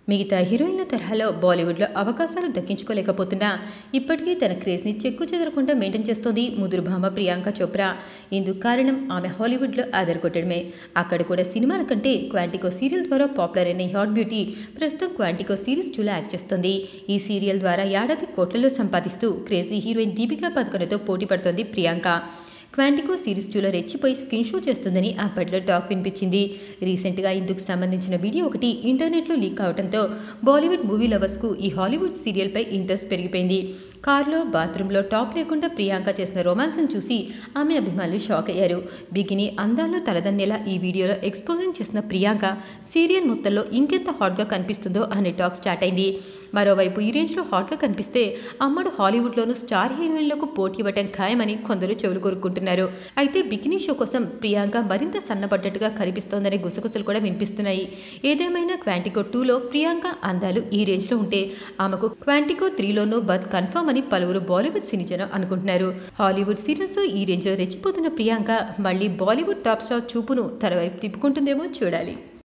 మిగతా హీరోయిన్ల తరహాలో బాలీవుడ్లో అవకాశాలు దక్కించుకోలేకపోతున్నా ఇప్పటికీ తన క్రేజ్ని చెక్కు చెదరకుండా మెయింటైన్ చేస్తోంది ముదురు భామ ప్రియాంక చోప్రా ఇందుకు కారణం ఆమె హాలీవుడ్లో ఆధారకొట్టడమే అక్కడ కూడా సినిమాల కంటే క్వాంటికో సీరియల్ ద్వారా పాపులర్ అయిన ఈ హాట్ బ్యూటీ ప్రస్తుతం క్వాంటికో సిరీస్ టూలో యాక్ట్ చేస్తోంది ఈ సీరియల్ ద్వారా ఏడాది కోట్లలో సంపాదిస్తూ క్రేజీ హీరోయిన్ దీపికా పదుకొనతో పోటీ పడుతోంది ప్రియాంక క్వాంటికో సిరీస్ టూలో రెచ్చిపోయి స్క్రీన్ షో చేస్తుందని అప్పట్లో టాక్ వినిపించింది రీసెంట్గా ఇందుకు సంబంధించిన వీడియో ఒకటి ఇంటర్నెట్లో లీక్ అవడంతో బాలీవుడ్ మూవీ లవర్స్కు ఈ హాలీవుడ్ సీరియల్పై ఇంట్రెస్ట్ పెరిగిపోయింది కార్లో బాత్రూంలో టాప్ లేకుండా ప్రియాంక చేసిన రొమాన్స్ను చూసి ఆమె అభిమానులు షాక్ అయ్యారు బిగిని అందాల్లో తలదన్నేలా ఈ వీడియోలో ఎక్స్పోజింగ్ చేసిన ప్రియాంక సీరియల్ మొత్తంలో ఇంకెంత హాట్గా కనిపిస్తుందో అనే టాక్ స్టార్ట్ అయింది మరోవైపు ఈ రేంజ్లో హాట్గా కనిపిస్తే అమ్మడు హాలీవుడ్లోనూ స్టార్ హీరోయిన్లకు పోటీ ఇవ్వటం ఖాయమని కొందరు చెవులు కోరుకుంటున్నారు అయితే బికినీ షో కోసం ప్రియాంక మరింత సన్నపడ్డట్టుగా కనిపిస్తోందనే గుసగుసలు కూడా వినిపిస్తున్నాయి ఏదేమైనా క్వాంటికో టూలో ప్రియాంక అందాలు ఈ రేంజ్లో ఉంటే ఆమెకు క్వాంటికో త్రీలోనూ బత్ కన్ఫర్మ్ అని పలువురు బాలీవుడ్ సినిజనం అనుకుంటున్నారు హాలీవుడ్ సీరియల్స్ ఈ రేంజ్లో రెచ్చిపోతున్న ప్రియాంక మళ్ళీ బాలీవుడ్ టాప్ స్టార్ చూపును తన వైపు తిప్పుకుంటుందేమో చూడాలి